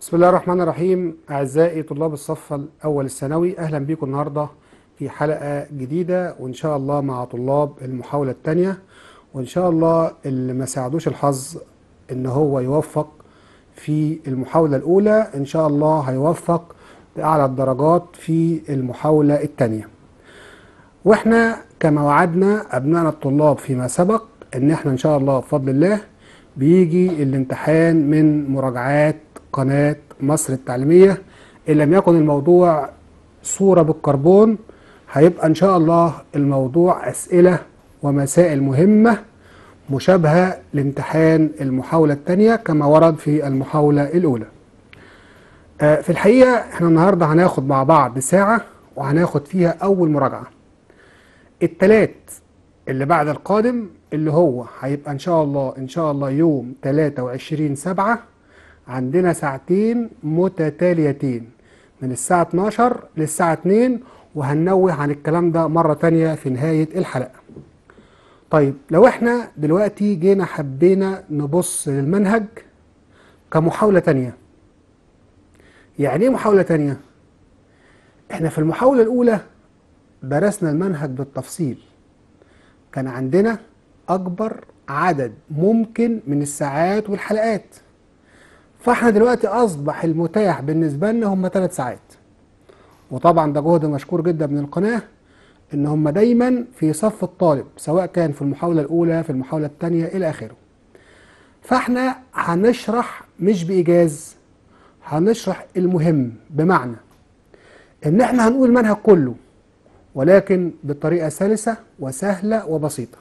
بسم الله الرحمن الرحيم أعزائي طلاب الصف الأول الثانوي أهلا بكم النهاردة في حلقة جديدة وإن شاء الله مع طلاب المحاولة الثانية وإن شاء الله اللي ما ساعدوش الحظ إن هو يوفق في المحاولة الأولى إن شاء الله هيوفق بأعلى الدرجات في المحاولة الثانية وإحنا كما وعدنا أبنائنا الطلاب فيما سبق إن إحنا إن شاء الله بفضل الله بيجي الامتحان من مراجعات قناة مصر التعليمية إن لم يكن الموضوع صورة بالكربون هيبقى إن شاء الله الموضوع أسئلة ومسائل مهمة مشابهة لامتحان المحاولة الثانية كما ورد في المحاولة الأولى آه، في الحقيقة احنا النهاردة هناخد مع بعض ساعة وهناخد فيها أول مراجعة التلات اللي بعد القادم اللي هو هيبقى إن شاء الله إن شاء الله يوم 23 سبعة عندنا ساعتين متتاليتين من الساعة 12 للساعة 2 وهننوه عن الكلام ده مرة تانية في نهاية الحلقة طيب لو احنا دلوقتي جينا حبينا نبص للمنهج كمحاولة تانية يعني ايه محاولة تانية؟ احنا في المحاولة الأولى درسنا المنهج بالتفصيل كان عندنا أكبر عدد ممكن من الساعات والحلقات فاحنا دلوقتي أصبح المتاح بالنسبة لنا هم ثلاث ساعات وطبعا ده جهد مشكور جدا من القناة إن هم دايما في صف الطالب سواء كان في المحاولة الأولى في المحاولة الثانية إلى آخره فاحنا هنشرح مش بإيجاز هنشرح المهم بمعنى إن احنا هنقول المنهج كله ولكن بطريقة سلسة وسهلة وبسيطة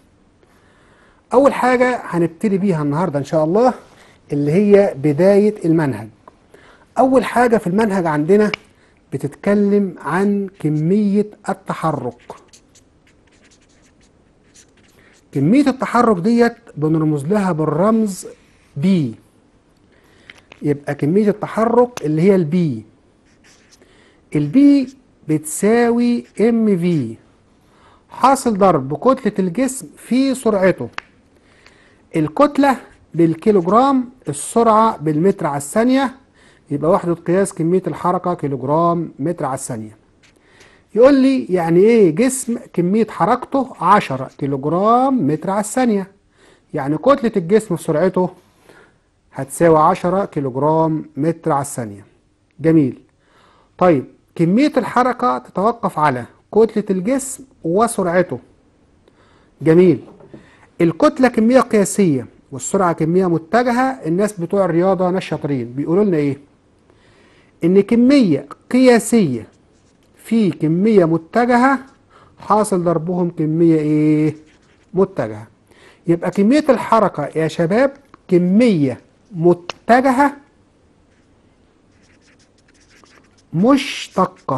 أول حاجة هنبتدي بيها النهاردة إن شاء الله اللي هي بداية المنهج أول حاجة في المنهج عندنا بتتكلم عن كمية التحرك كمية التحرك ديت بنرمز لها بالرمز B يبقى كمية التحرك اللي هي البي البي بتساوي ام في حاصل ضرب كتلة الجسم في سرعته الكتلة بالكيلوجرام السرعة بالمتر على الثانية يبقى وحدة قياس كمية الحركة كيلوجرام متر على الثانية يقول لي يعني ايه جسم كمية حركته 10 كيلوجرام متر على الثانية يعني كتلة الجسم في سرعته هتساوي 10 كيلوجرام متر على الثانية جميل طيب كمية الحركة تتوقف على كتلة الجسم وسرعته جميل الكتلة كمية قياسية والسرعة كمية متجهة الناس بتوع الرياضة ناس شاطرين بيقولوا لنا ايه ان كمية قياسية في كمية متجهة حاصل ضربهم كمية ايه متجهة يبقى كمية الحركة يا شباب كمية متجهة مشتقة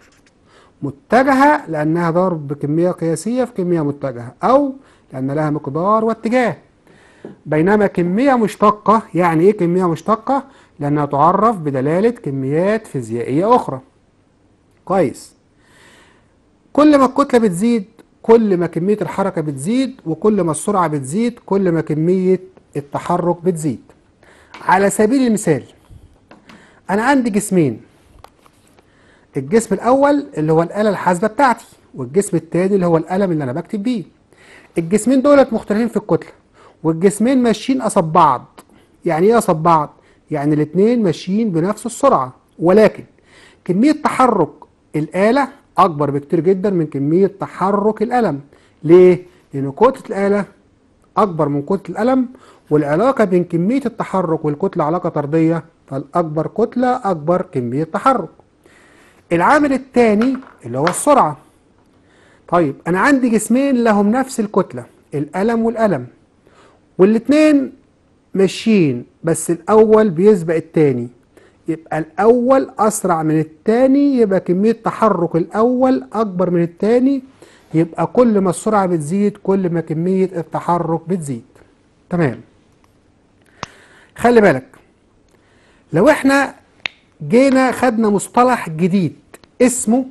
متجهة لأنها ضرب كمية قياسية في كمية متجهة أو لأن لها مقدار واتجاه بينما كمية مشتقة يعني إيه كمية مشتقة؟ لأنها تعرف بدلالة كميات فيزيائية أخرى كويس كل ما الكتلة بتزيد كل ما كمية الحركة بتزيد وكل ما السرعة بتزيد كل ما كمية التحرك بتزيد على سبيل المثال أنا عندي جسمين الجسم الأول اللي هو الآلة الحاسبة بتاعتي والجسم التاني اللي هو القلم اللي أنا بكتب بيه الجسمين دولت مختلفين في الكتلة والجسمين ماشيين قصاد بعض يعني ايه قصاد بعض؟ يعني الاتنين ماشيين بنفس السرعة ولكن كمية تحرك الآلة أكبر بكتير جدا من كمية تحرك القلم ليه؟ لأن كتلة الآلة أكبر من كتلة القلم والعلاقة بين كمية التحرك والكتلة علاقة طردية فالأكبر كتلة أكبر كمية تحرك العامل الثاني اللي هو السرعة طيب أنا عندي جسمين لهم نفس الكتلة القلم والقلم والاتنين ماشيين بس الأول بيسبق التاني يبقى الأول أسرع من التاني يبقى كمية تحرك الأول أكبر من التاني يبقى كل ما السرعة بتزيد كل ما كمية التحرك بتزيد تمام خلي بالك لو احنا جينا خدنا مصطلح جديد اسمه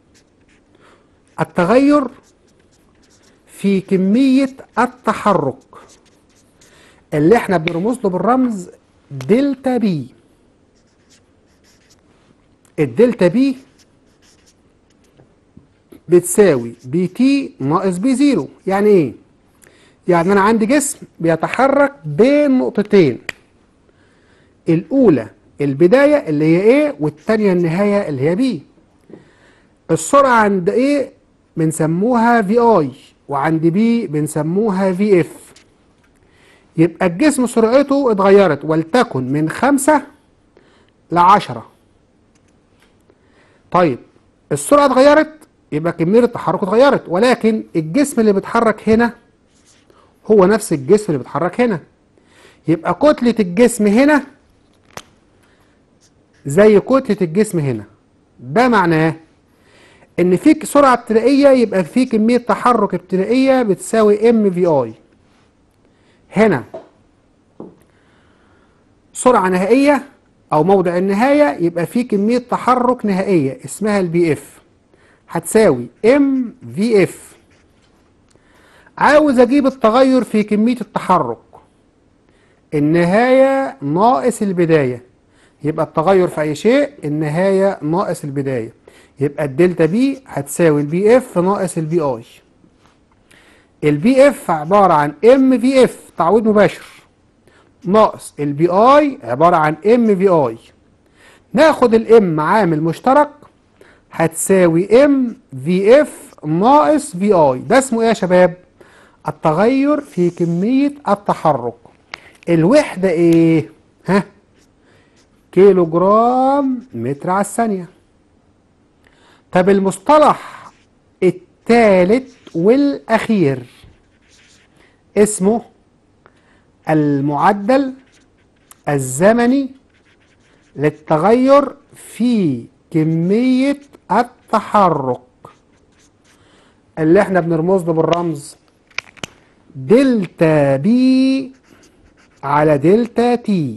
التغير في كمية التحرك اللي احنا بنرمز له بالرمز دلتا بي الدلتا بي بتساوي بي تي ناقص بي زيرو يعني ايه يعني انا عندي جسم بيتحرك بين نقطتين الاولى البدايه اللي هي ايه والثانيه النهايه اللي هي بي السرعه عند ايه بنسموها في اي وعند بي بنسموها في اف يبقى الجسم سرعته اتغيرت ولتكن من خمسة لعشرة طيب السرعة اتغيرت يبقى كمية التحرك اتغيرت ولكن الجسم اللي بيتحرك هنا هو نفس الجسم اللي بيتحرك هنا يبقى كتلة الجسم هنا زي كتلة الجسم هنا ده معناه ان في سرعة ابتدائية يبقى في كمية تحرك ابتدائية بتساوي ام في اي هنا سرعة نهائية او موضع النهاية يبقى في كمية تحرك نهائية اسمها البي اف هتساوي ام في اف عاوز اجيب التغير في كمية التحرك النهاية ناقص البداية يبقى التغير في اي شيء النهاية ناقص البداية يبقى الدلتا بي هتساوي البي اف ناقص البي اي البي اف عبارة عن ام في اف تعويض مباشر ناقص البي اي عبارة عن ام في اي ناخد الام عامل مشترك هتساوي ام في اف ناقص في اي ده اسمه ايه يا شباب التغير في كمية التحرك الوحدة ايه ها كيلو جرام متر على الثانية طب المصطلح الثالث والأخير اسمه المعدل الزمني للتغير في كمية التحرك اللي احنا بنرمز له بالرمز دلتا بي على دلتا تي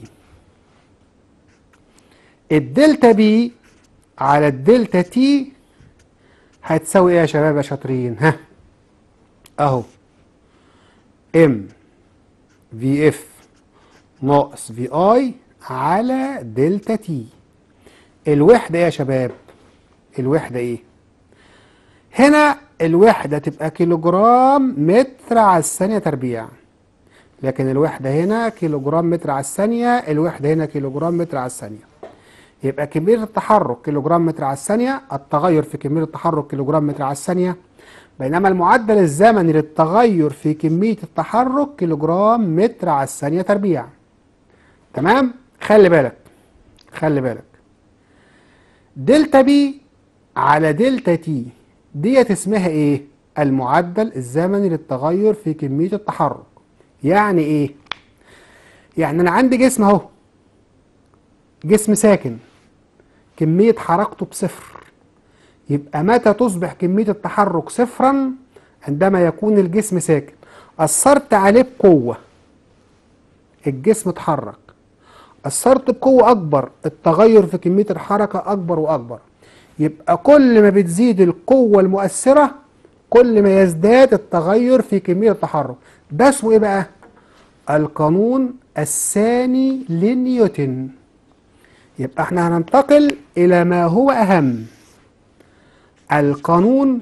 الدلتا بي على الدلتا تي هتساوي ايه يا شباب يا شاطرين ها اهو ام في اف ناقص في اي على دلتا تي الوحدة ايه يا شباب الوحدة ايه هنا الوحدة تبقى كيلوجرام متر على الثانية تربيع لكن الوحدة هنا كيلوجرام متر على الثانية الوحدة هنا كيلوجرام متر على الثانية يبقى كمية التحرك كيلوجرام متر على الثانية التغير في كمية التحرك كيلوجرام متر على الثانية بينما المعدل الزمني للتغير في كمية التحرك كيلوجرام متر على الثانية تربيع تمام خلي بالك خلي بالك دلتا بي على دلتا تي ديت اسمها ايه المعدل الزمني للتغير في كمية التحرك يعني ايه يعني انا عندي جسم اهو جسم ساكن كمية حركته بصفر يبقى متى تصبح كمية التحرك صفرا عندما يكون الجسم ساكن أثرت عليه بقوة الجسم اتحرك أثرت بقوة أكبر التغير في كمية الحركة أكبر وأكبر يبقى كل ما بتزيد القوة المؤثرة كل ما يزداد التغير في كمية التحرك ده اسمه ايه بقى القانون الثاني لنيوتن يبقى احنا هننتقل الى ما هو اهم القانون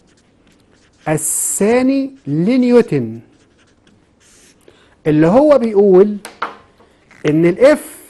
الثاني لنيوتن اللي هو بيقول ان الاف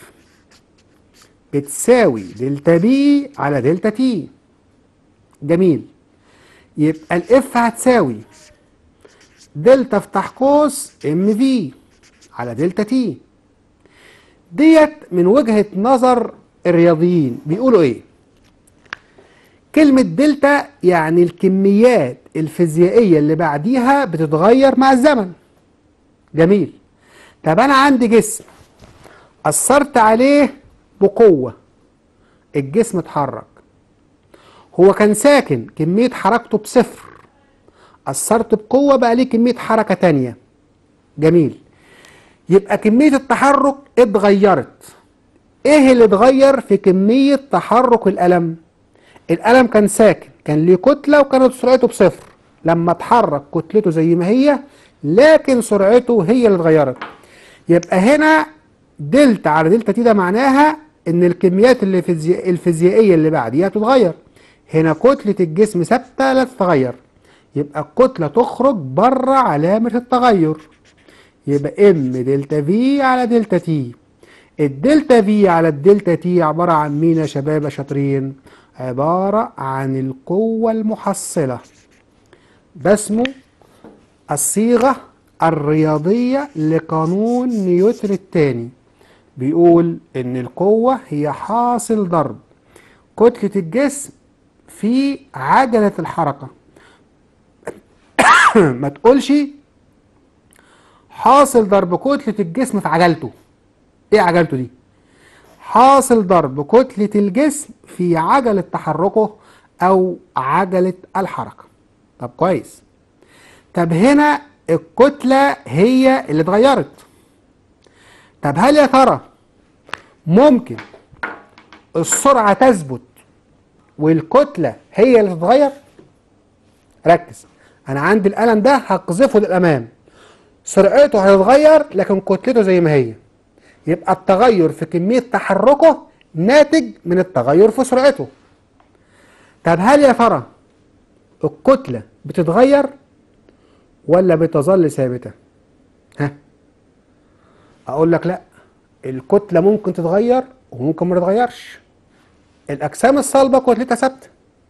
بتساوي دلتا بي على دلتا تي جميل يبقى الاف هتساوي دلتا افتح قوس ام في على دلتا تي ديت من وجهة نظر الرياضيين بيقولوا ايه كلمة دلتا يعني الكميات الفيزيائية اللي بعديها بتتغير مع الزمن جميل طب انا عندي جسم اثرت عليه بقوة الجسم اتحرك هو كان ساكن كمية حركته بصفر أثرت بقوة بقى ليه كمية حركة تانية جميل يبقى كمية التحرك اتغيرت ايه اللي اتغير في كمية تحرك القلم القلم كان ساكن كان ليه كتلة وكانت سرعته بصفر لما اتحرك كتلته زي ما هي لكن سرعته هي اللي اتغيرت يبقى هنا دلتا على دلتا تي ده معناها ان الكميات اللي الفيزي- الفيزيائيه اللي بعديها تتغير هنا كتله الجسم ثابته لا تتغير يبقى الكتله تخرج بره علامه التغير يبقى ام دلتا في على دلتا تي الدلتا في على الدلتا تي عباره عن مين يا شباب يا شاطرين عباره عن القوه المحصله ده اسمه الصيغه الرياضيه لقانون نيوتن الثاني بيقول ان القوه هي حاصل ضرب كتله الجسم في عجله الحركه ما تقولش حاصل ضرب كتلة الجسم في عجلته ايه عجلته دي حاصل ضرب كتلة الجسم في عجلة تحركه او عجلة الحركة طب كويس طب هنا الكتلة هي اللي اتغيرت طب هل يا ترى ممكن السرعة تثبت والكتلة هي اللي تتغير ركز انا عندي القلم ده هقذفه للامام سرعته هتتغير لكن كتلته زي ما هي يبقى التغير في كمية تحركه ناتج من التغير في سرعته طب هل يا ترى الكتلة بتتغير ولا بتظل ثابتة ها اقول لك لا الكتلة ممكن تتغير وممكن ما تتغيرش الاجسام الصلبة كتلتها ثابتة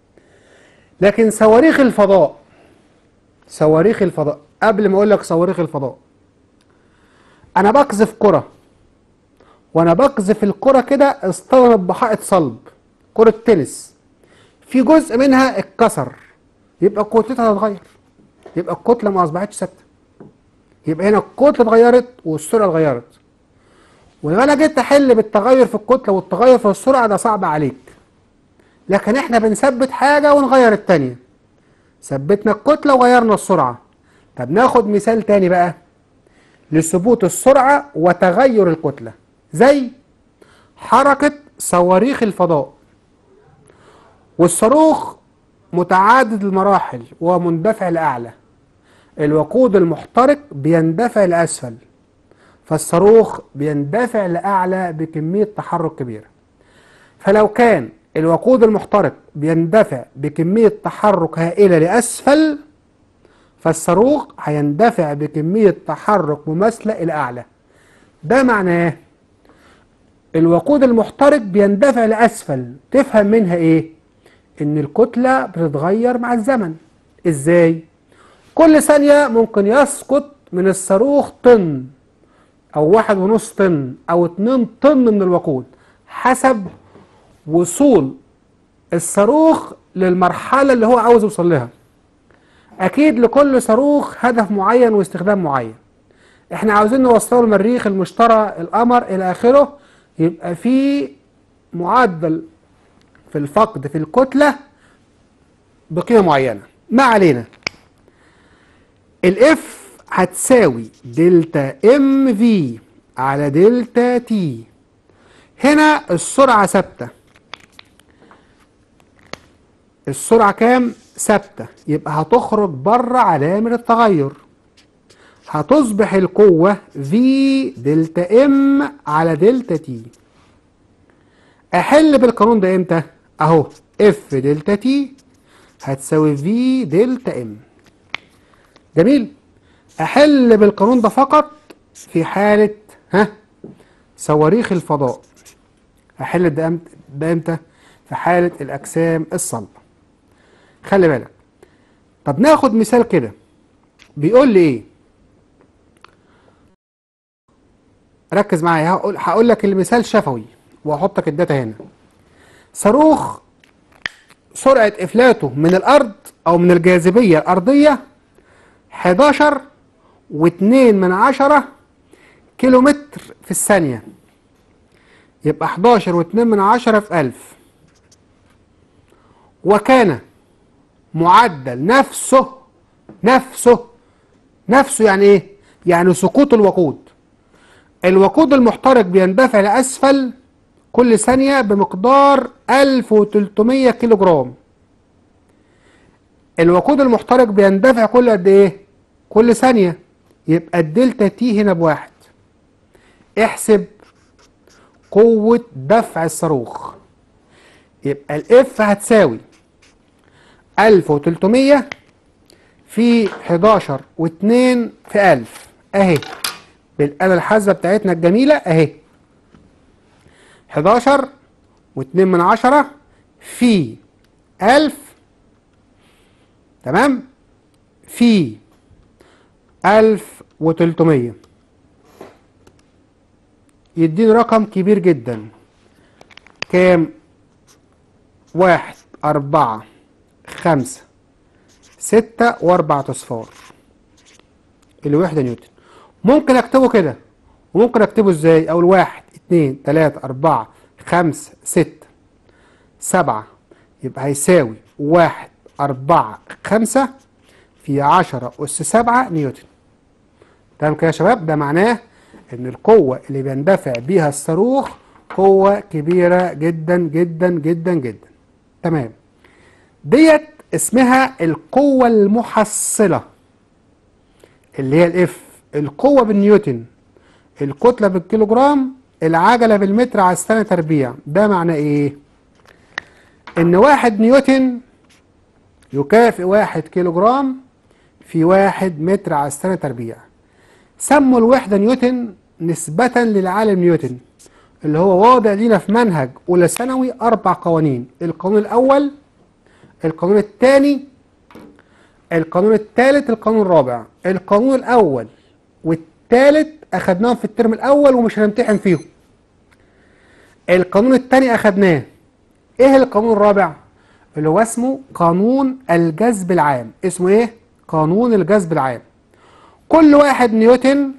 لكن صواريخ الفضاء صواريخ الفضاء قبل ما اقول لك صواريخ الفضاء انا بقذف كرة وانا بقذف الكرة كده اصطدمت بحائط صلب كرة تنس في جزء منها اتكسر يبقى كتلتها هتتغير يبقى الكتلة ما اصبحتش ثابتة يبقى هنا الكتلة اتغيرت والسرعة اتغيرت ولما انا جيت احل بالتغير في الكتلة والتغير في السرعة ده صعب عليك لكن احنا بنثبت حاجة ونغير التانية ثبتنا الكتلة وغيرنا السرعة طب ناخد مثال تاني بقى لثبوت السرعة وتغير الكتلة زي حركة صواريخ الفضاء والصاروخ متعدد المراحل ومندفع لأعلى الوقود المحترق بيندفع لأسفل فالصاروخ بيندفع لأعلى بكمية تحرك كبيرة فلو كان الوقود المحترق بيندفع بكمية تحرك هائلة لأسفل فالصاروخ هيندفع بكمية تحرك مماثلة إلى أعلى ده معناه الوقود المحترق بيندفع لأسفل تفهم منها إيه؟ إن الكتلة بتتغير مع الزمن إزاي؟ كل ثانية ممكن يسقط من الصاروخ طن أو واحد ونص طن أو اتنين طن من الوقود حسب وصول الصاروخ للمرحلة اللي هو عاوز يوصل لها أكيد لكل صاروخ هدف معين واستخدام معين احنا عاوزين نوصله المريخ المشتري القمر إلى آخره يبقى في معدل في الفقد في الكتلة بقيمة معينة ما علينا الاف هتساوي دلتا ام في على دلتا تي هنا السرعة ثابتة السرعة كام؟ ثابتة يبقى هتخرج بره علامة التغير هتصبح القوة V دلتا ام على دلتا تي احل بالقانون ده امتى؟ اهو اف دلتا تي هتساوي V دلتا ام جميل احل بالقانون ده فقط في حالة ها صواريخ الفضاء احل ده امتى ده امتى في حالة الاجسام الصلبة خلي بالك طب ناخد مثال كده بيقول لي ايه ركز معايا هقول هقول لك المثال شفوي وهحط لك الداتا هنا صاروخ سرعة افلاته من الارض او من الجاذبية الارضية 11 واتنين من عشرة كيلو متر في الثانية يبقى 11 واتنين من عشرة في ألف وكان معدل نفسه نفسه نفسه يعني ايه؟ يعني سقوط الوقود الوقود المحترق بيندفع لأسفل كل ثانية بمقدار 1300 كيلو جرام الوقود المحترق بيندفع كل قد ايه؟ كل ثانية يبقى الدلتا تي هنا بواحد احسب قوة دفع الصاروخ يبقى الاف هتساوي 1300 في 11 و2 في 1000 اهي بالآلة الحاسبة بتاعتنا الجميلة اهي 11 و2 من عشرة في 1000 تمام في 1300 يديني رقم كبير جدا كام واحد أربعة خمسة ستة وأربعة أصفار الوحدة نيوتن ممكن أكتبه كده وممكن أكتبه إزاي أقول واحد اتنين تلاتة أربعة خمسة ستة سبعة يبقى هيساوي واحد أربعة خمسة في عشرة أس سبعة نيوتن تمام كده يا شباب ده معناه إن القوة اللي بيندفع بيها الصاروخ قوة كبيرة جدا جدا جدا جدا تمام ديت اسمها القوة المحصلة اللي هي الاف القوة بالنيوتن الكتلة بالكيلوجرام العجلة بالمتر على السنة تربيع ده معناه ايه ان واحد نيوتن يكافئ واحد كيلوجرام في واحد متر على السنة تربيع سموا الوحدة نيوتن نسبة للعالم نيوتن اللي هو واضع لينا في منهج أولى ثانوي أربع قوانين القانون الأول القانون الثاني القانون الثالث القانون الرابع القانون الأول والثالث أخدناهم في الترم الأول ومش هنمتحن فيهم القانون الثاني أخدناه إيه القانون الرابع اللي هو اسمه قانون الجذب العام اسمه إيه قانون الجذب العام كل واحد نيوتن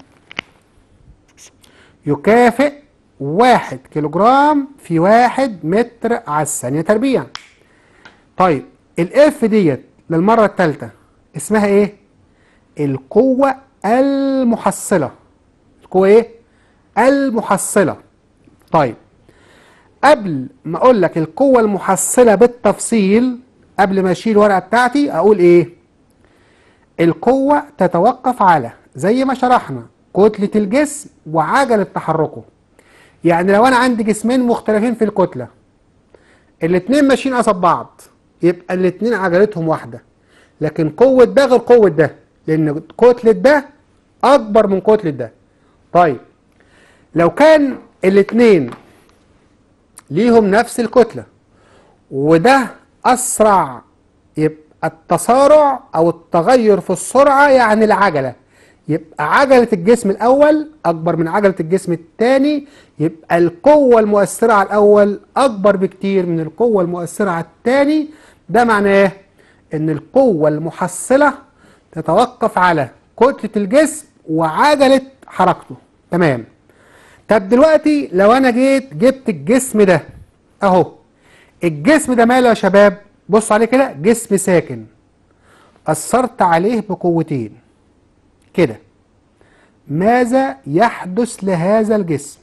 يكافئ واحد كيلوجرام في واحد متر على الثانية تربيع طيب الاف ديت للمرة الثالثة اسمها ايه القوة المحصلة القوة ايه المحصلة طيب قبل ما اقول لك القوة المحصلة بالتفصيل قبل ما اشيل الورقة بتاعتي اقول ايه القوة تتوقف على زي ما شرحنا كتلة الجسم وعجلة تحركه يعني لو انا عندي جسمين مختلفين في الكتلة الاتنين ماشيين قصاد بعض يبقى الاتنين عجلتهم واحدة لكن قوة ده غير قوة ده لان كتلة ده اكبر من كتلة ده طيب لو كان الاتنين ليهم نفس الكتلة وده اسرع يبقى التسارع او التغير في السرعة يعني العجلة يبقى عجلة الجسم الأول أكبر من عجلة الجسم الثاني يبقى القوة المؤثرة على الأول أكبر بكتير من القوة المؤثرة على الثاني ده معناه إن القوة المحصلة تتوقف على كتلة الجسم وعجلة حركته تمام طب دلوقتي لو أنا جيت جبت الجسم ده أهو الجسم ده ماله يا شباب بص عليه كده جسم ساكن أثرت عليه بقوتين كده ماذا يحدث لهذا الجسم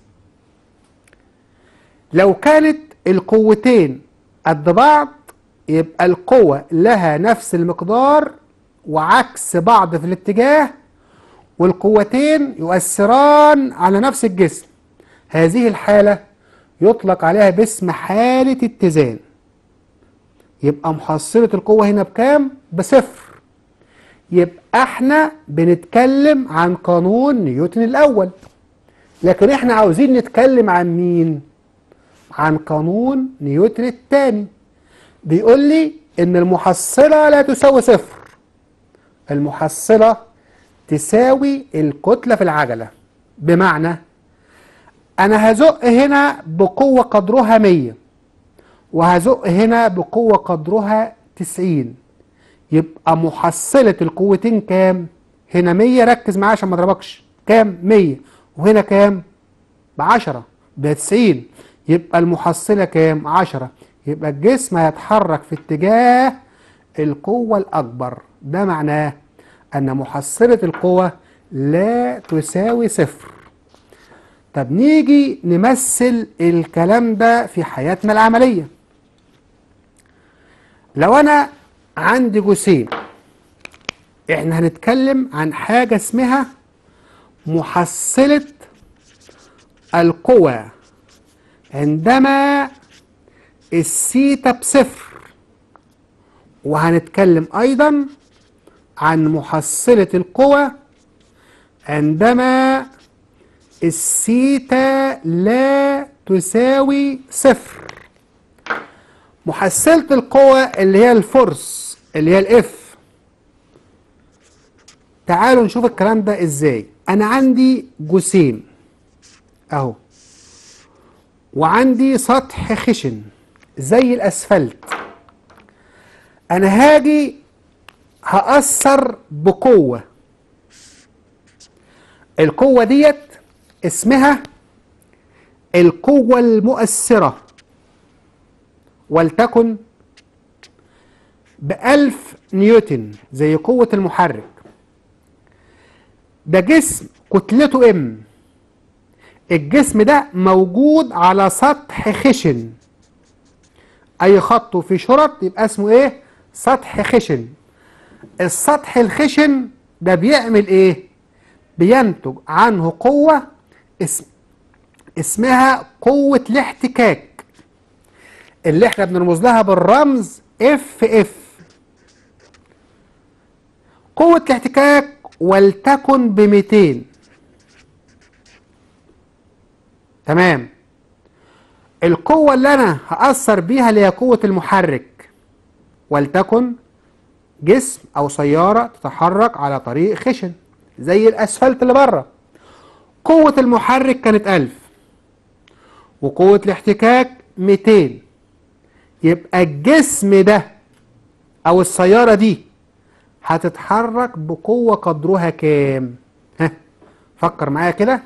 لو كانت القوتين قد بعض يبقى القوة لها نفس المقدار وعكس بعض في الاتجاه والقوتين يؤثران على نفس الجسم هذه الحالة يطلق عليها باسم حالة اتزان يبقى محصلة القوة هنا بكام؟ بصفر يبقى احنا بنتكلم عن قانون نيوتن الاول لكن احنا عاوزين نتكلم عن مين عن قانون نيوتن الثاني بيقول لي ان المحصلة لا تساوي صفر المحصلة تساوي الكتلة في العجلة بمعنى انا هزق هنا بقوة قدرها 100 وهزق هنا بقوة قدرها 90 يبقى محصلة القوتين كام؟ هنا 100 ركز معايا عشان ما اضربكش كام؟ 100 وهنا كام؟ ب 10 ب 90 يبقى المحصلة كام؟ 10 يبقى الجسم هيتحرك في اتجاه القوة الأكبر ده معناه أن محصلة القوة لا تساوي صفر طب نيجي نمثل الكلام ده في حياتنا العملية لو أنا عندي جسيم احنا هنتكلم عن حاجة اسمها محصلة القوى عندما السيتا بصفر وهنتكلم أيضا عن محصلة القوى عندما السيتا لا تساوي صفر محصلة القوى اللي هي الفرس اللي هي الاف تعالوا نشوف الكلام ده ازاي انا عندي جسيم اهو وعندي سطح خشن زي الاسفلت انا هاجي هأثر بقوة القوة ديت اسمها القوة المؤثرة ولتكن بألف نيوتن زي قوة المحرك ده جسم كتلته ام الجسم ده موجود على سطح خشن اي خط في شرط يبقى اسمه ايه سطح خشن السطح الخشن ده بيعمل ايه بينتج عنه قوة اسم اسمها قوة الاحتكاك اللي احنا بنرمز لها بالرمز اف اف قوة الاحتكاك ولتكن ب 200 تمام القوة اللي انا هأثر بيها اللي هي قوة المحرك ولتكن جسم او سيارة تتحرك على طريق خشن زي الاسفلت اللي بره قوة المحرك كانت 1000 وقوة الاحتكاك 200 يبقى الجسم ده او السيارة دي هتتحرك بقوة قدرها كام ها فكر معايا كده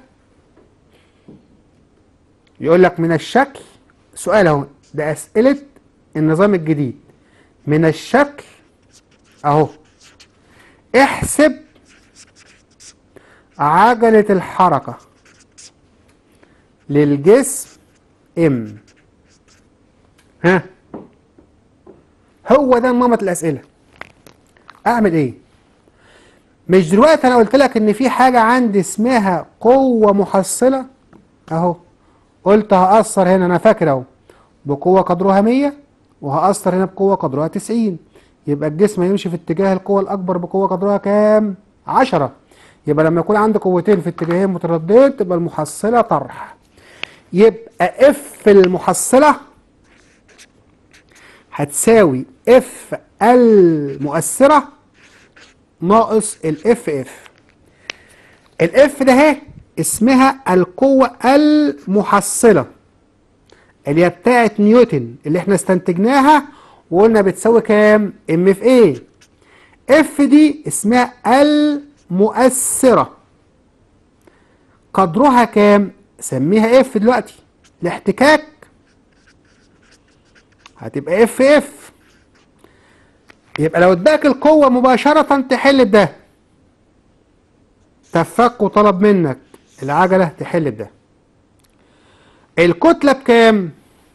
يقول لك من الشكل سؤال اهو ده اسئلة النظام الجديد من الشكل اهو احسب عجلة الحركة للجسم ام ها هو ده نمط الاسئلة اعمل ايه مش دلوقتي انا قلت لك ان في حاجة عندي اسمها قوة محصلة اهو قلت هأثر هنا انا فاكر اهو بقوة قدرها 100 وهأثر هنا بقوة قدرها 90 يبقى الجسم هيمشي في اتجاه القوة الأكبر بقوة قدرها كام؟ 10 يبقى لما يكون عندي قوتين في اتجاهين مترددين تبقى المحصلة طرح يبقى اف المحصلة هتساوي اف المؤثرة ناقص الاف اف الاف ده اهي اسمها القوة المحصلة اللي هي بتاعت نيوتن اللي احنا استنتجناها وقلنا بتساوي كام ام في ايه اف دي اسمها المؤثرة قدرها كام سميها اف دلوقتي الاحتكاك هتبقى اف اف يبقى لو اداك القوة مباشرة تحل بده تفك وطلب منك العجلة تحل بده الكتلة بكام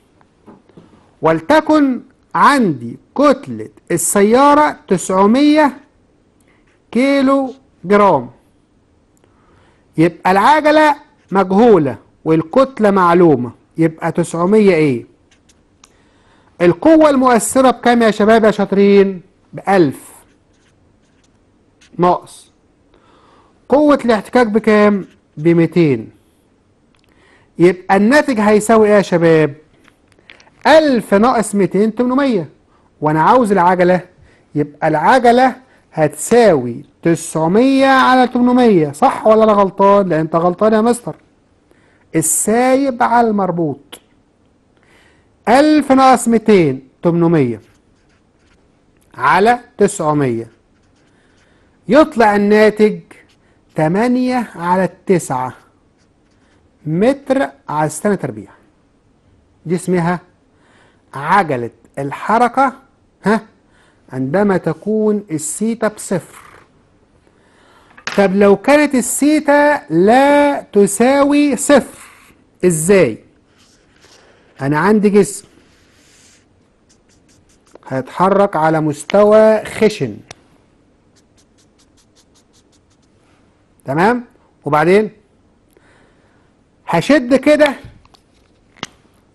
ولتكن عندي كتلة السيارة 900 كيلو جرام يبقى العجلة مجهولة والكتلة معلومة يبقى 900 ايه القوة المؤثرة بكام يا شباب يا شاطرين بألف ناقص قوة الاحتكاك بكام بميتين يبقى الناتج هيساوي ايه يا شباب ألف ناقص ميتين تمنمية وانا عاوز العجلة يبقى العجلة هتساوي تسعمية على تمنمية صح ولا انا غلطان لا انت غلطان يا مستر السايب على المربوط ألف ناقص ميتين تمنمية على تسعمية يطلع الناتج تمانية على التسعة متر على السنة تربيع دي اسمها عجلة الحركة ها عندما تكون السيتا بصفر طب لو كانت السيتا لا تساوي صفر ازاي انا عندي جسم هيتحرك على مستوى خشن تمام وبعدين هشد كده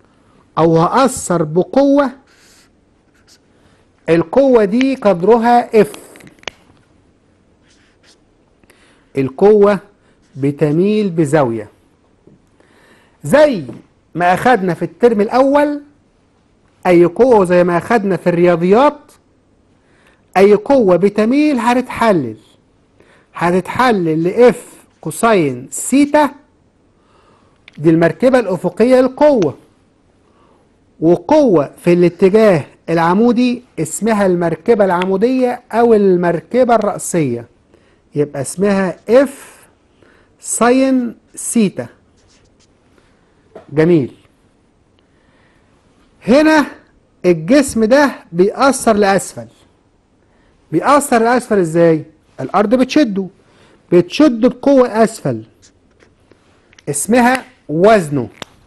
او هأثر بقوة القوة دي قدرها اف القوة بتميل بزاوية زي ما أخدنا في الترم الأول أي قوة زي ما أخدنا في الرياضيات أي قوة بتميل هتتحلل هتتحلل لإف كوساين سيتا دي المركبة الأفقية للقوة وقوة في الاتجاه العمودي اسمها المركبة العمودية أو المركبة الرأسية يبقى اسمها اف ساين سيتا جميل هنا الجسم ده بيأثر لأسفل بيأثر لأسفل ازاي؟ الأرض بتشده بتشده بقوة أسفل اسمها وزنه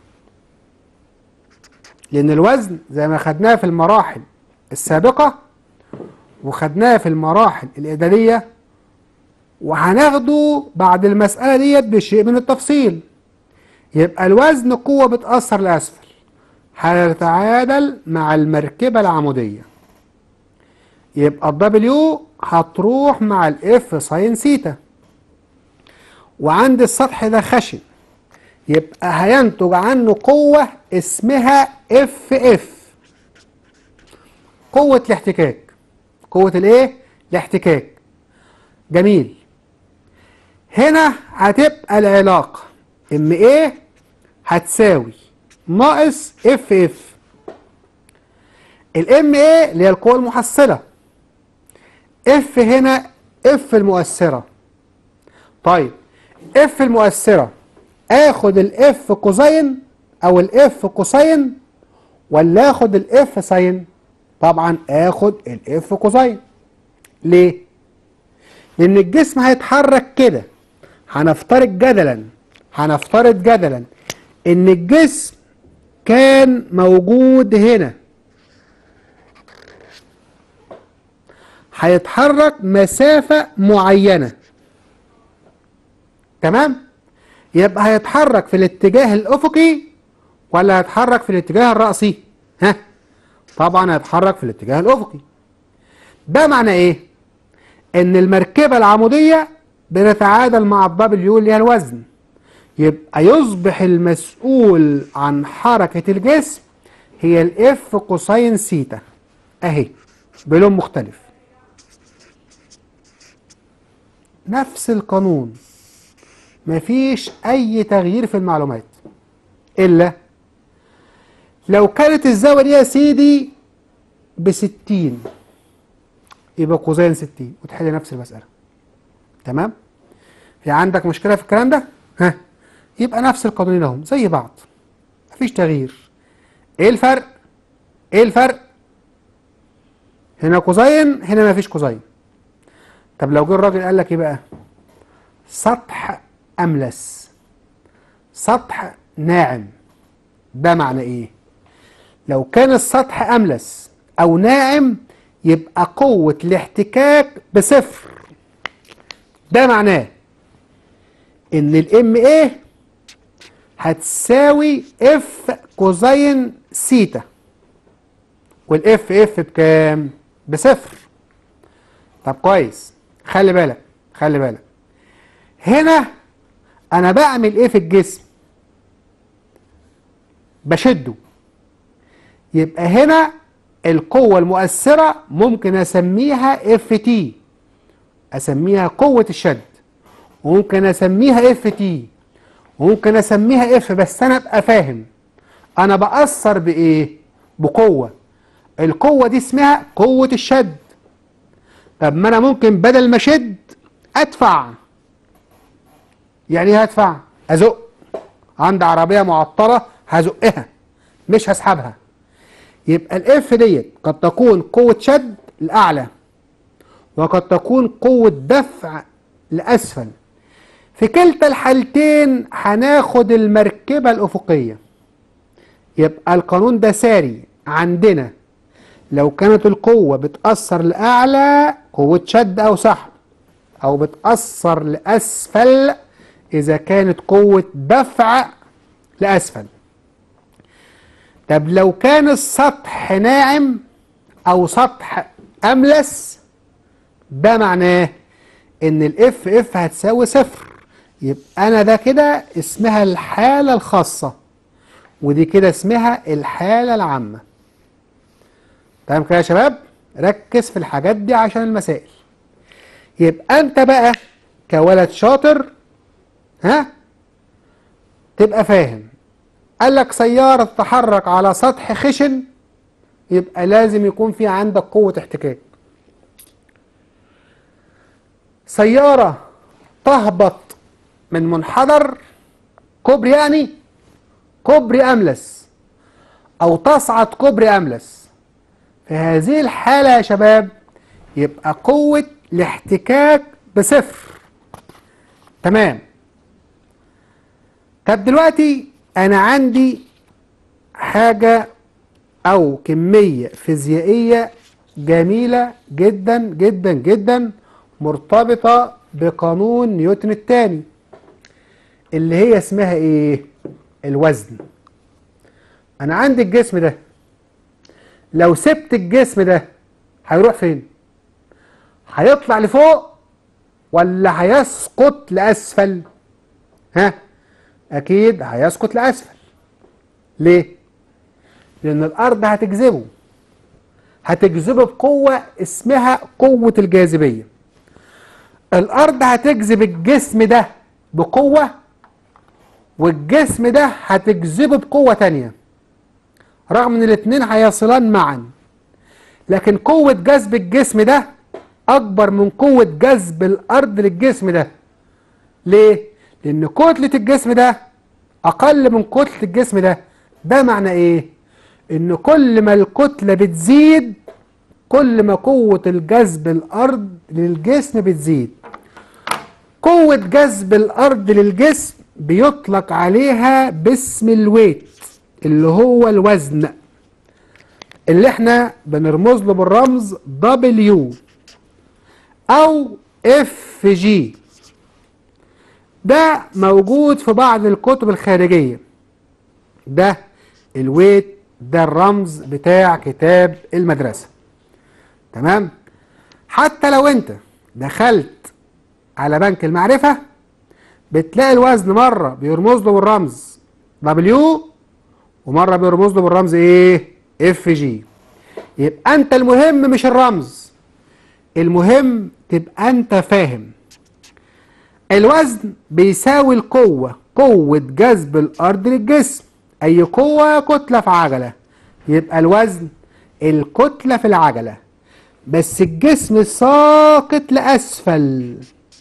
لأن الوزن زي ما خدناه في المراحل السابقة وخدناه في المراحل الإدارية وهناخده بعد المسألة ديت بشيء من التفصيل يبقى الوزن قوة بتأثر لأسفل هتتعادل مع المركبة العمودية يبقى الدبليو هتروح مع الاف ساين سيتا وعند السطح ده خشن يبقى هينتج عنه قوة اسمها اف اف قوة الاحتكاك قوة الايه؟ الاحتكاك جميل هنا هتبقى العلاقة ام ايه هتساوي ناقص اف اف الام ايه اللي هي القوة المحصلة اف هنا اف المؤثرة طيب اف المؤثرة اخد الاف كوزين او الاف كوسين ولا اخد الاف ساين طبعا اخد الاف كوزين ليه لان الجسم هيتحرك كده هنفترض جدلا هنفترض جدلا ان الجسم كان موجود هنا هيتحرك مسافة معينة تمام يبقى هيتحرك في الاتجاه الأفقي ولا هيتحرك في الاتجاه الرأسي ها طبعا هيتحرك في الاتجاه الأفقي ده معنى ايه ان المركبة العمودية بنتعادل مع الدبليو اللي هي الوزن يبقى يصبح المسؤول عن حركة الجسم هي الاف كوساين سيتا اهي بلون مختلف نفس القانون مفيش اي تغيير في المعلومات الا لو كانت الزاوية دي يا سيدي بستين يبقى كوزين ستين وتحل نفس المسألة تمام في عندك مشكلة في الكلام ده ها يبقى نفس القانونين اهم زي بعض مفيش تغيير ايه الفرق ايه الفرق هنا كوزين هنا مفيش كوزين طب لو جه الراجل قال لك ايه بقى سطح املس سطح ناعم ده معنى ايه لو كان السطح املس او ناعم يبقى قوة الاحتكاك بصفر ده معناه ان الام ايه هتساوي اف كوزين سيتا والاف اف بكام بصفر طب كويس خلي بالك خلي بالك هنا انا بعمل ايه في الجسم بشده يبقى هنا القوة المؤثرة ممكن اسميها اف تي اسميها قوة الشد وممكن اسميها اف تي وممكن اسميها اف بس انا ابقى فاهم انا باثر بايه بقوة القوة دي اسمها قوة الشد طب ما انا ممكن بدل ما اشد ادفع يعني ايه هدفع ازق عندي عربية معطلة هزقها مش هسحبها يبقى الاف ديت قد تكون قوة شد لأعلى وقد تكون قوة دفع لأسفل في كلتا الحالتين هناخد المركبة الأفقية يبقى القانون ده ساري عندنا لو كانت القوة بتأثر لأعلى قوة شد أو سحب أو بتأثر لأسفل إذا كانت قوة دفع لأسفل طب لو كان السطح ناعم او سطح املس ده معناه ان الاف اف هتساوي صفر يبقى انا ده كده اسمها الحالة الخاصة ودي كده اسمها الحالة العامة تمام كده يا شباب ركز في الحاجات دي عشان المسائل يبقى انت بقى كولد شاطر ها تبقى فاهم قال لك سيارة تتحرك على سطح خشن يبقى لازم يكون في عندك قوة احتكاك سيارة تهبط من منحدر كوبري يعني كوبري أملس أو تصعد كوبري أملس في هذه الحالة يا شباب يبقى قوة الاحتكاك بصفر تمام طب دلوقتي أنا عندي حاجة أو كمية فيزيائية جميلة جدا جدا جدا مرتبطة بقانون نيوتن الثاني اللي هي اسمها ايه الوزن انا عندي الجسم ده لو سبت الجسم ده هيروح فين هيطلع لفوق ولا هيسقط لاسفل ها اكيد هيسقط لاسفل ليه لان الارض هتجذبه هتجذبه بقوه اسمها قوه الجاذبيه الارض هتجذب الجسم ده بقوه والجسم ده هتجذبه بقوه تانية رغم ان الاتنين هيصلان معا لكن قوه جذب الجسم ده اكبر من قوه جذب الارض للجسم ده ليه لان كتله الجسم ده اقل من كتله الجسم ده ده معنى ايه ان كل ما الكتله بتزيد كل ما قوه الجذب الارض للجسم بتزيد قوة جذب الأرض للجسم بيطلق عليها باسم الويت اللي هو الوزن اللي احنا بنرمز له بالرمز W أو اف جي ده موجود في بعض الكتب الخارجية ده الويت ده الرمز بتاع كتاب المدرسة تمام حتى لو انت دخلت على بنك المعرفة بتلاقي الوزن مرة بيرمز له بالرمز W ومرة بيرمز له بالرمز ايه اف جي يبقى انت المهم مش الرمز المهم تبقى انت فاهم الوزن بيساوي القوة قوة جذب الأرض للجسم أي قوة كتلة في عجلة يبقى الوزن الكتلة في العجلة بس الجسم ساقط لأسفل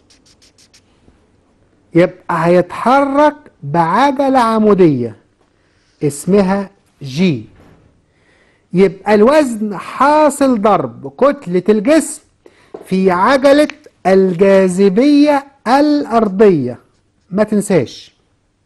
يبقى هيتحرك بعجلة عمودية اسمها جي يبقى الوزن حاصل ضرب كتلة الجسم في عجلة الجاذبية الأرضية ما تنساش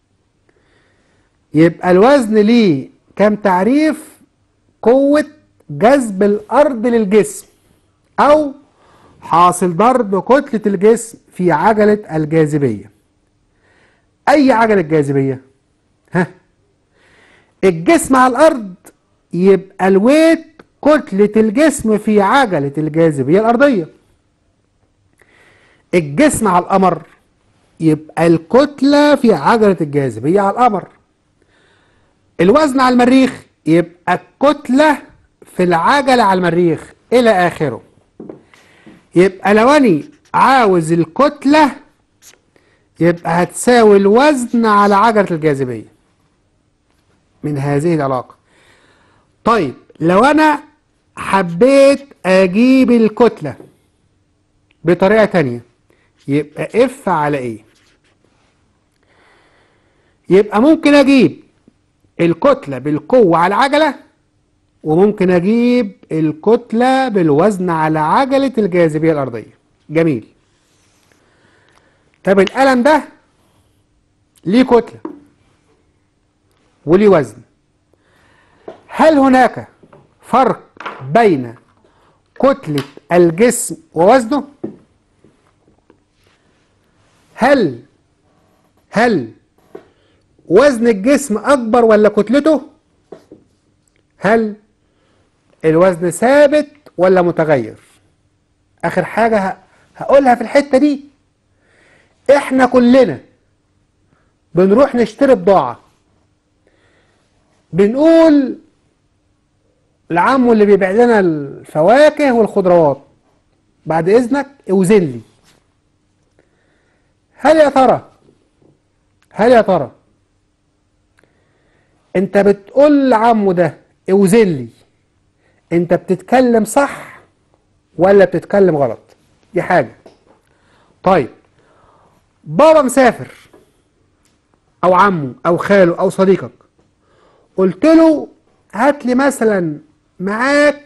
يبقى الوزن ليه كم تعريف قوة جذب الأرض للجسم أو حاصل ضرب كتلة الجسم في عجلة الجاذبية أي عجلة جاذبية ها الجسم على الأرض يبقى الويت كتلة الجسم في عجلة الجاذبية الأرضية الجسم على القمر يبقى الكتلة في عجلة الجاذبية على القمر الوزن على المريخ يبقى الكتلة في العجلة على المريخ إلى آخره يبقى لو أنا عاوز الكتلة يبقى هتساوي الوزن على عجلة الجاذبية من هذه العلاقة طيب لو أنا حبيت أجيب الكتلة بطريقة تانية يبقى اف على ايه يبقى ممكن اجيب الكتلة بالقوة على العجلة وممكن اجيب الكتلة بالوزن على عجلة الجاذبية الارضية جميل طب القلم ده ليه كتلة وليه وزن هل هناك فرق بين كتلة الجسم ووزنه هل هل وزن الجسم أكبر ولا كتلته هل الوزن ثابت ولا متغير اخر حاجة ه- هقولها في الحتة دي احنا كلنا بنروح نشتري بضاعة بنقول العم اللي بيبيع لنا الفواكه والخضروات بعد اذنك اوزن لي هل يا ترى هل يا ترى انت بتقول لعمه ده اوزن لي انت بتتكلم صح ولا بتتكلم غلط دي حاجة طيب بابا مسافر او عمه او خاله او صديقك قلت له هات لي مثلا معاك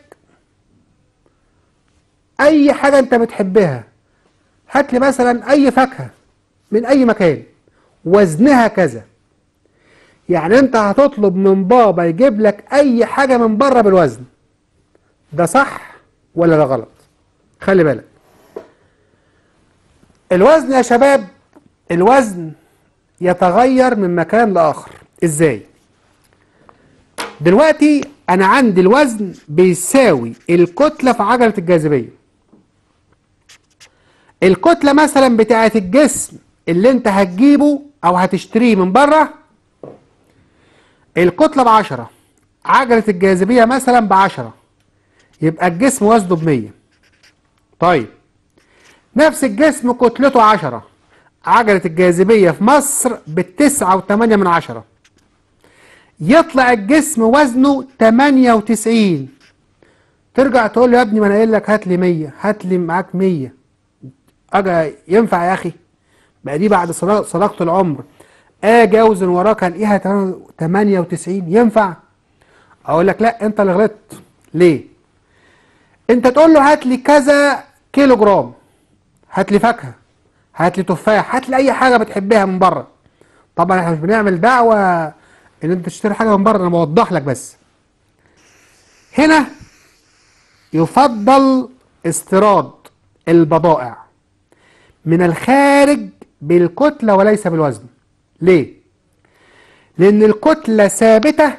اي حاجة انت بتحبها هات لي مثلا اي فاكهة من اي مكان وزنها كذا يعني انت هتطلب من بابا يجيب لك اي حاجة من بره بالوزن ده صح ولا ده غلط خلي بالك الوزن يا شباب الوزن يتغير من مكان لآخر ازاي دلوقتي انا عندي الوزن بيساوي الكتلة في عجلة الجاذبية الكتلة مثلا بتاعت الجسم اللي انت هتجيبه او هتشتريه من بره الكتلة بعشرة عجلة الجاذبية مثلا بعشرة يبقى الجسم وزنه بمية طيب نفس الجسم كتلته عشرة عجلة الجاذبية في مصر بالتسعة وتمانية من عشرة يطلع الجسم وزنه تمانية وتسعين ترجع تقول له يا ابني ما انا قايل لك هات لي مية هات لي معاك مية اجي ينفع يا اخي بقى دي بعد صدا- صداقة العمر اجي اوزن وراك الاقيها 98 ينفع اقول لك لا انت اللي غلطت ليه انت تقول له هات لي كذا كيلو جرام هات لي فاكهه هات لي تفاح هات لي اي حاجه بتحبها من بره طبعا احنا مش بنعمل دعوه ان انت تشتري حاجه من بره انا بوضح لك بس هنا يفضل استيراد البضائع من الخارج بالكتلة وليس بالوزن ليه؟ لأن الكتلة ثابتة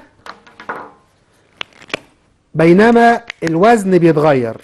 بينما الوزن بيتغير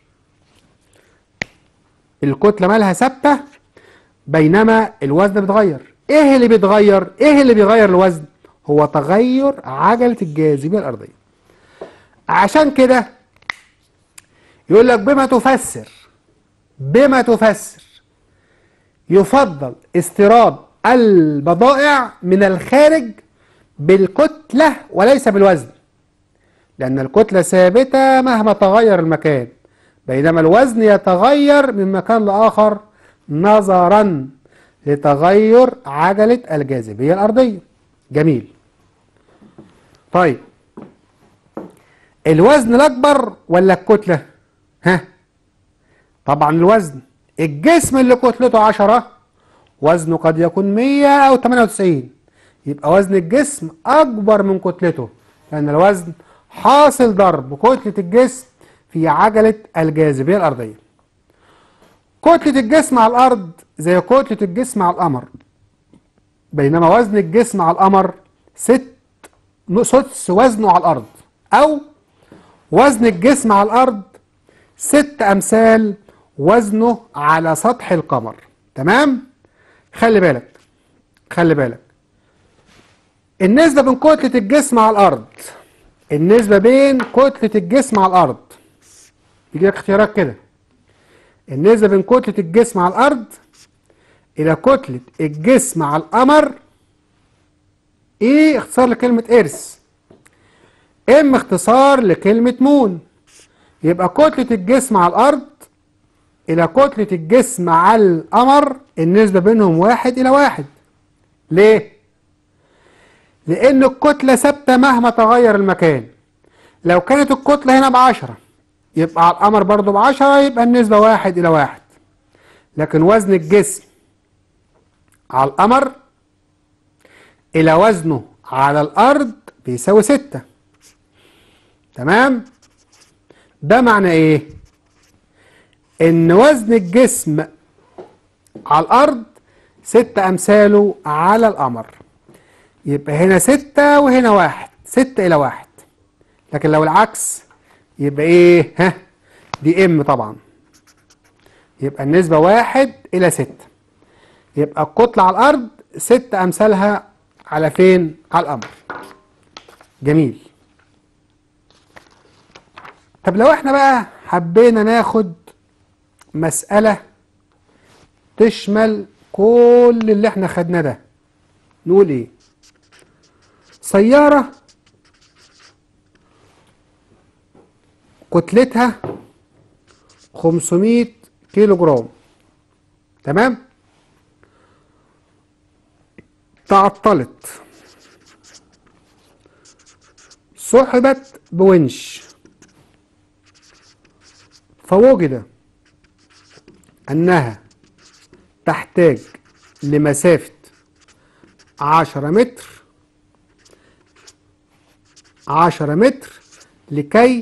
الكتلة مالها ثابتة بينما الوزن بيتغير ايه اللي بيتغير؟ ايه اللي بيغير الوزن؟ هو تغير عجلة الجاذبية الأرضية عشان كده يقول لك بما تفسر بما تفسر يفضل استيراد البضائع من الخارج بالكتلة وليس بالوزن لأن الكتلة ثابتة مهما تغير المكان بينما الوزن يتغير من مكان لآخر نظرا لتغير عجلة الجاذبية الأرضية جميل طيب الوزن الأكبر ولا الكتلة ها طبعا الوزن الجسم اللي كتلته 10 وزنه قد يكون 100 أو 98 يبقى وزن الجسم أكبر من كتلته لأن الوزن حاصل ضرب كتلة الجسم في عجلة الجاذبية الأرضية كتلة الجسم على الأرض زي كتلة الجسم على القمر بينما وزن الجسم على القمر ست سدس وزنه على الأرض أو وزن الجسم على الأرض ست أمثال وزنه على سطح القمر تمام خلي بالك خلي بالك النسبة بين كتلة الجسم على الأرض النسبة بين كتلة الجسم على الأرض يجي لك اختيارات كده النسبة بين كتلة الجسم على الأرض إلى كتلة الجسم على القمر إيه اختصار لكلمة إرث إم اختصار لكلمة مون يبقى كتلة الجسم على الأرض إلى كتلة الجسم على القمر النسبة بينهم واحد إلى واحد ليه؟ لأن الكتلة ثابتة مهما تغير المكان لو كانت الكتلة هنا بعشرة يبقى على القمر برضو بعشرة يبقى النسبة واحد إلى واحد لكن وزن الجسم على القمر إلى وزنه على الأرض بيساوي ستة تمام؟ ده معنى إيه؟ إن وزن الجسم على الأرض ستة أمثاله على القمر يبقى هنا ستة وهنا واحد ستة إلى واحد لكن لو العكس يبقى ايه ها دي ام طبعا يبقى النسبة واحد إلى ستة يبقى الكتلة على الأرض ست أمثالها على فين؟ على القمر جميل طب لو احنا بقى حبينا ناخد مسألة تشمل كل اللي احنا خدناه ده نقول ايه سيارة كتلتها 500 كيلو جرام تمام تعطلت سحبت بونش فوجد أنها تحتاج لمسافة عشرة متر عشرة متر لكي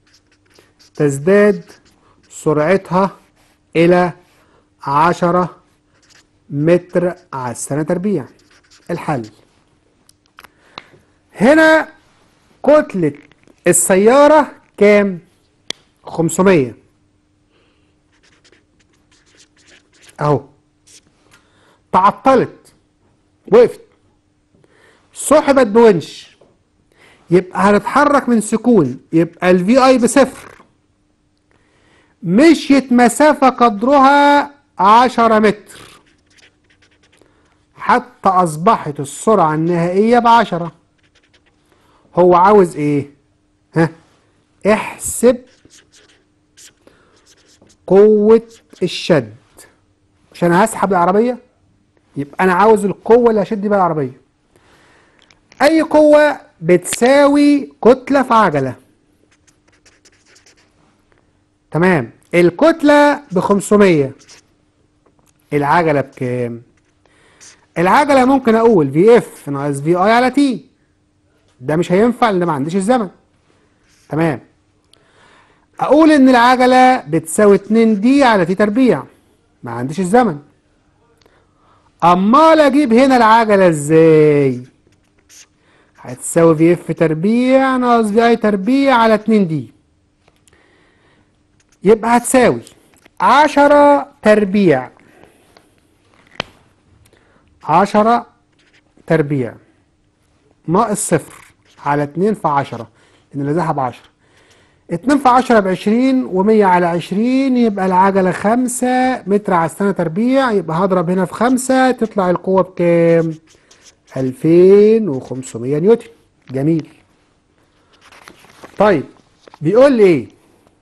تزداد سرعتها إلى عشرة متر على السنة تربيع الحل هنا كتلة السيارة كام؟ 500 اهو تعطلت وقفت سحبت بونش يبقى هنتحرك من سكون يبقى الفي اي بصفر مشيت مسافة قدرها عشرة متر حتى أصبحت السرعة النهائية بعشرة هو عاوز إيه؟ ها؟ احسب قوة الشد مش أنا هسحب العربية يبقى أنا عاوز القوة اللي هشد بيها العربية أي قوة بتساوي كتلة في عجلة تمام الكتلة ب 500 العجلة بكام؟ العجلة ممكن أقول في اف ناقص في اي على تي ده مش هينفع لأن ما عنديش الزمن تمام أقول إن العجلة بتساوي 2 دي على تي تربيع ما عنديش الزمن أمال أجيب هنا العجلة إزاي؟ هتساوي في اف تربيع ناقص في اي تربيع على 2 دي يبقى هتساوي عشرة تربيع عشرة تربيع ناقص صفر على اتنين في عشرة لأن اللي ذهب عشرة اتنين في عشرة بعشرين ومية على عشرين يبقى العجلة خمسة متر على السنة تربيع يبقى هضرب هنا في خمسة تطلع القوة بكام؟ ألفين وخمسمية نيوتن جميل طيب بيقول لي ايه؟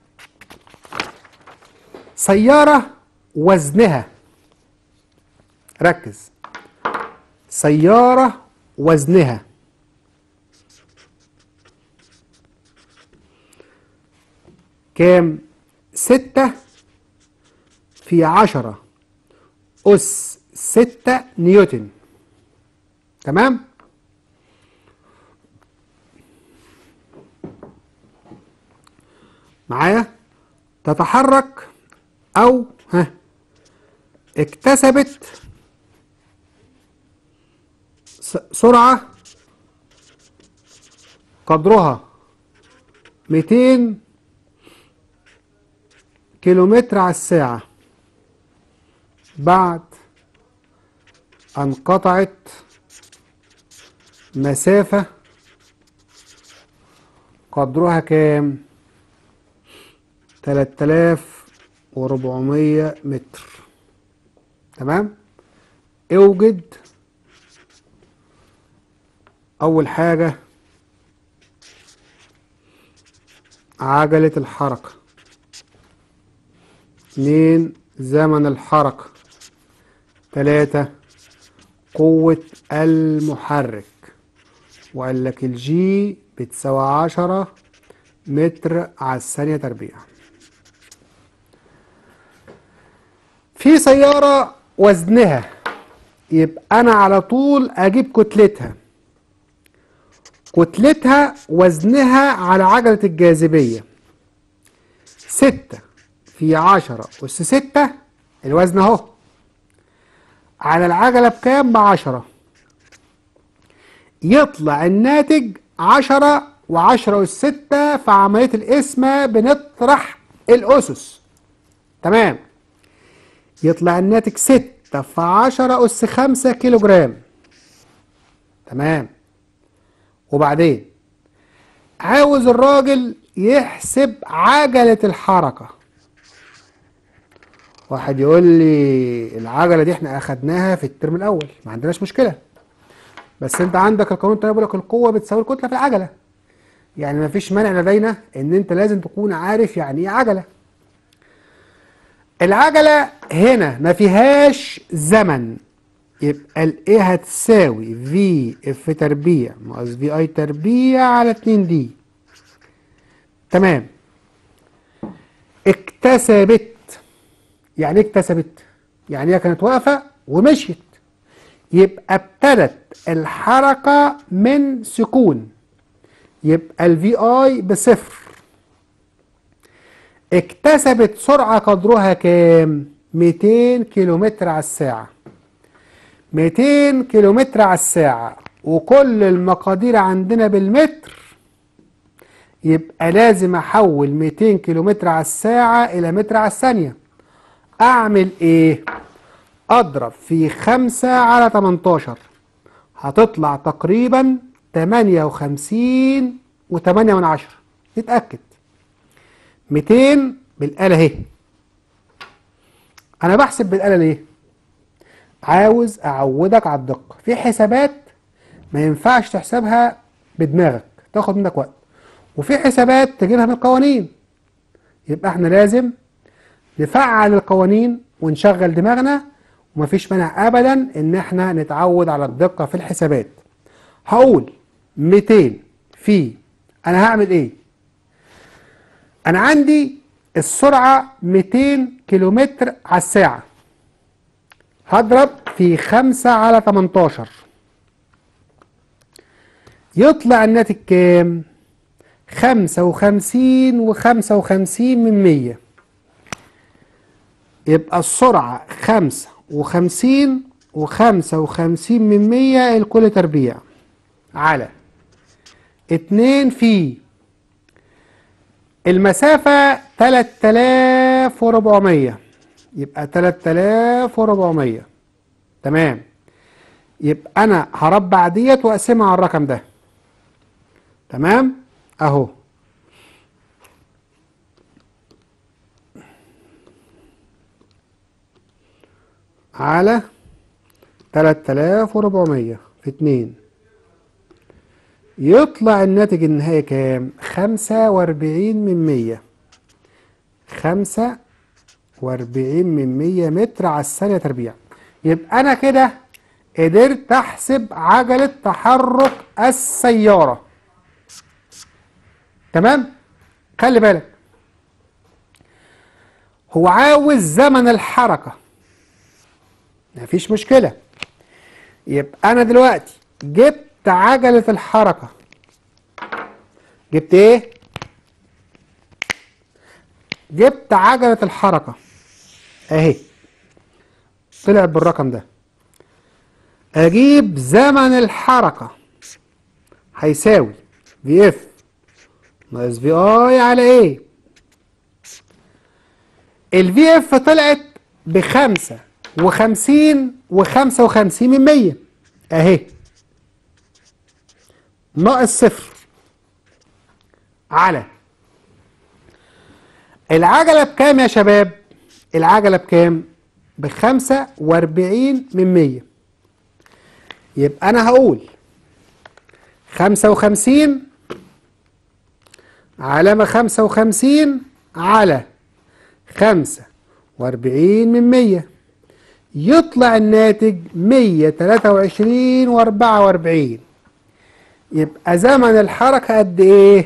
سيارة وزنها ركز سيارة وزنها كام؟ ستة في عشرة أس ستة نيوتن تمام؟ معايا؟ تتحرك أو ها اكتسبت سرعة قدرها 200 كيلومتر على الساعة بعد أن قطعت مسافة قدرها كام؟ 3400 متر تمام؟ اوجد أول حاجة عجلة الحركة اتنين زمن الحركة تلاتة قوة المحرك وقال لك الجي بتساوي عشرة متر على الثانية تربيع في سيارة وزنها يبقى أنا على طول أجيب كتلتها كتلتها وزنها على عجلة الجاذبية ستة في عشرة أس ستة الوزن أهو على العجلة بكام؟ بعشرة يطلع الناتج عشرة وعشرة أس ستة في عملية القسمة بنطرح الأسس تمام يطلع الناتج ستة في عشرة أس خمسة كيلو جرام تمام وبعدين عاوز الراجل يحسب عجلة الحركة واحد يقول لي العجلة دي احنا اخدناها في الترم الاول ما عندناش مشكلة بس انت عندك القانون التاني بيقول لك القوة بتساوي الكتلة في العجلة يعني ما فيش مانع لدينا ان انت لازم تكون عارف يعني ايه عجلة العجلة هنا ما فيهاش زمن يبقى الايه هتساوي في اف تربيع ناقص في اي تربيع على 2 دي تمام اكتسبت يعني ايه اكتسبت يعني هي كانت واقفة ومشيت يبقى ابتدت الحركة من سكون يبقى الفي اي بصفر اكتسبت سرعة قدرها كام 200 كيلومتر على الساعة 200 كيلومتر على الساعة وكل المقادير عندنا بالمتر يبقى لازم احول 200 كيلومتر على الساعة الى متر على الثانية اعمل ايه اضرب في 5 على 18 هتطلع تقريبا 58 و8 من عشرة نتأكد 200 بالآلة اهي انا بحسب بالآلة ليه عاوز اعودك على الدقة في حسابات ما ينفعش تحسبها بدماغك تاخد منك وقت وفي حسابات تجيبها من القوانين يبقى احنا لازم نفعل القوانين ونشغل دماغنا ومفيش مانع ابدا ان احنا نتعود على الدقة في الحسابات هقول 200 في انا هعمل ايه انا عندي السرعة 200 كيلومتر على الساعة هضرب في 5 على 18 يطلع الناتج كام خمسة وخمسين وخمسة وخمسين من مية يبقى السرعة خمسة وخمسين وخمسة وخمسين من مية الكل تربيع على اتنين في المسافة تلات تلاف وربعمية يبقى تلات تلاف وربعمية تمام يبقى أنا هربع ديت وأقسمها على الرقم ده تمام اهو على تلات آلاف وربعمية في اتنين يطلع الناتج النهائي كام؟ خمسة وأربعين من مية خمسة وأربعين من مية متر على الثانية تربيع يبقى أنا كده قدرت أحسب عجلة تحرك السيارة تمام خلي بالك هو عاوز زمن الحركة مفيش مشكلة يبقى أنا دلوقتي جبت عجلة الحركة جبت إيه؟ جبت عجلة الحركة أهي طلعت بالرقم ده أجيب زمن الحركة هيساوي في اف ناقص في اي على ايه الفي اف طلعت بخمسة وخمسين وخمسة وخمسين من مية اهي ناقص صفر على العجلة بكام يا شباب العجلة بكام بخمسة واربعين من مية يبقى انا هقول خمسة وخمسين علامة خمسة وخمسين على خمسة واربعين من مية يطلع الناتج مية تلاتة وعشرين واربعة واربعين يبقى زمن الحركة قد ايه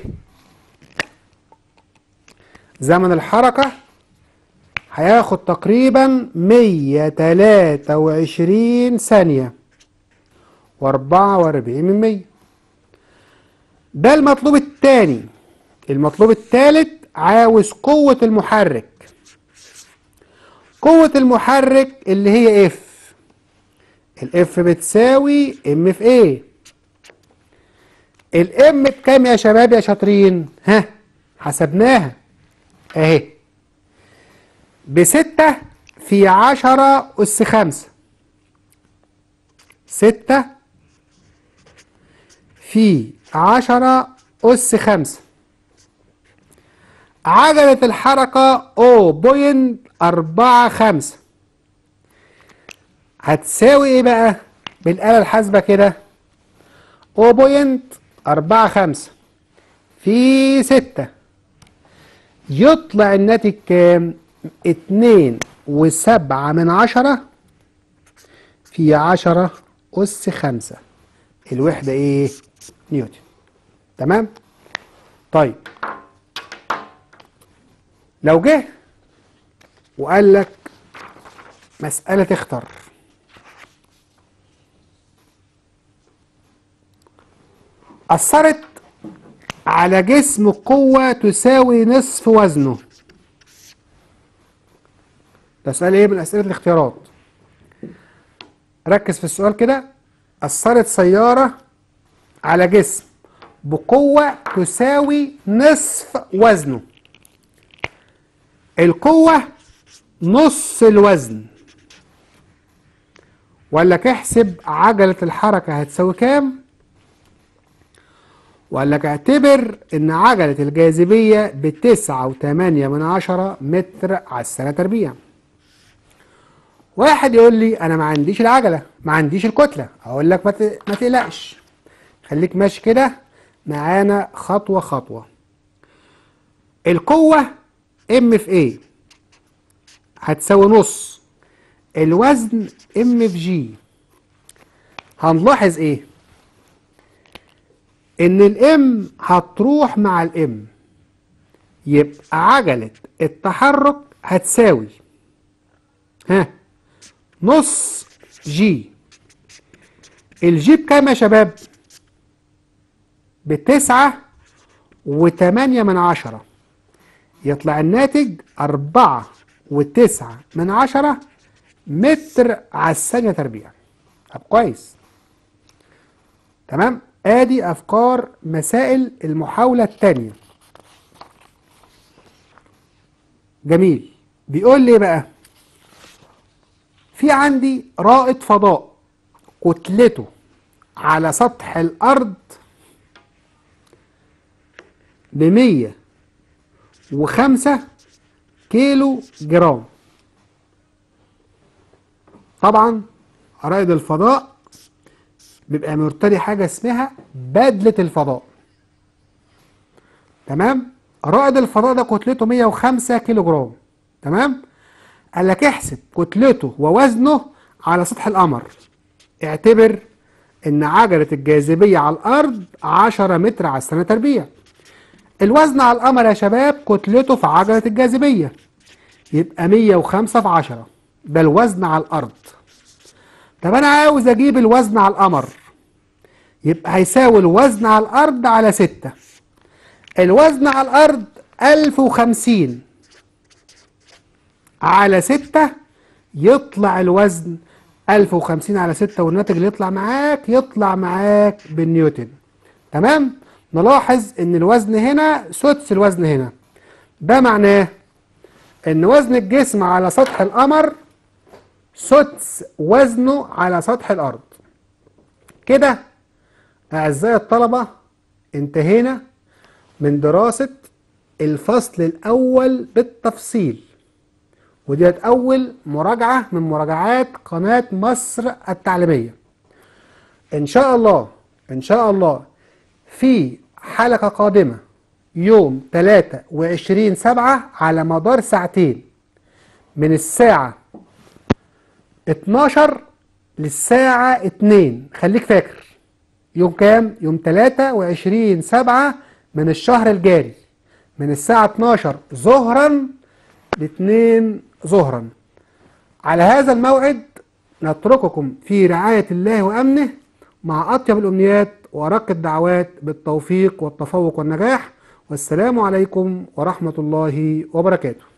زمن الحركة هياخد تقريبا مية تلاتة وعشرين ثانية واربعة واربعين من مية ده المطلوب التاني المطلوب الثالث عاوز قوة المحرك قوة المحرك اللي هي اف الاف بتساوي ام في ايه الام بكام يا شباب يا شاطرين ها حسبناها اهي بستة في عشرة أس خمسة ستة في عشرة أس خمسة عجلة الحركة أو بوينت أربعة خمسة هتساوي ايه بقى بالآلة الحاسبة كده أو بوينت أربعة خمسة في ستة يطلع الناتج كام اتنين وسبعة من عشرة في عشرة أس خمسة الوحدة ايه نيوتن تمام طيب لو جه وقال لك مسألة تختار أثرت على جسم قوة تساوي نصف وزنه ده سؤال ايه من أسئلة الاختيارات ركز في السؤال كده أثرت سيارة على جسم بقوة تساوي نصف وزنه القوة نص الوزن وقال لك احسب عجلة الحركة هتساوي كام وقال لك اعتبر ان عجلة الجاذبية بتسعة وتمانية من عشرة متر على السنة تربيع واحد يقول لي انا ما عنديش العجلة ما عنديش الكتلة اقول لك ما ت- ما تقلقش خليك ماشي كده معانا خطوة خطوة القوة ام في ايه هتساوي نص الوزن ام في جي هنلاحظ ايه ان الام هتروح مع الام يبقى عجلة التحرك هتساوي ها نص جي الجي بكام يا شباب بتسعة وتمانية من عشرة يطلع الناتج أربعة وتسعة من عشرة متر على الثانية تربيع طب كويس تمام ادي افكار مسائل المحاولة التانية جميل بيقول لي بقى في عندي رائد فضاء كتلته على سطح الارض بمية وخمسة كيلو جرام طبعا رائد الفضاء بيبقى مرتدي حاجة اسمها بدلة الفضاء تمام رائد الفضاء ده كتلته 105 كيلو جرام تمام قال لك احسب كتلته ووزنه على سطح القمر اعتبر ان عجلة الجاذبية على الارض 10 متر على السنة تربيع الوزن على القمر يا شباب كتلته في عجلة الجاذبية يبقى 105 في 10 ده الوزن على الارض طب انا عاوز اجيب الوزن على القمر يبقى هيساوي الوزن على الارض على 6 الوزن على الارض 1050 على 6 يطلع الوزن 1050 على 6 والناتج اللي يطلع معاك يطلع معاك بالنيوتن تمام نلاحظ ان الوزن هنا سدس الوزن هنا ده معناه ان وزن الجسم على سطح القمر سدس وزنه على سطح الارض كده اعزائي الطلبه انتهينا من دراسه الفصل الاول بالتفصيل وديت اول مراجعه من مراجعات قناه مصر التعليميه ان شاء الله ان شاء الله في حلقه قادمه يوم 23 سبعة على مدار ساعتين من الساعة 12 للساعة 2 خليك فاكر يوم كام؟ يوم 23 سبعة من الشهر الجاري من الساعة 12 ظهرا ل 2 ظهرا على هذا الموعد نترككم في رعاية الله وأمنه مع أطيب الأمنيات وأرق الدعوات بالتوفيق والتفوق والنجاح والسلام عليكم ورحمة الله وبركاته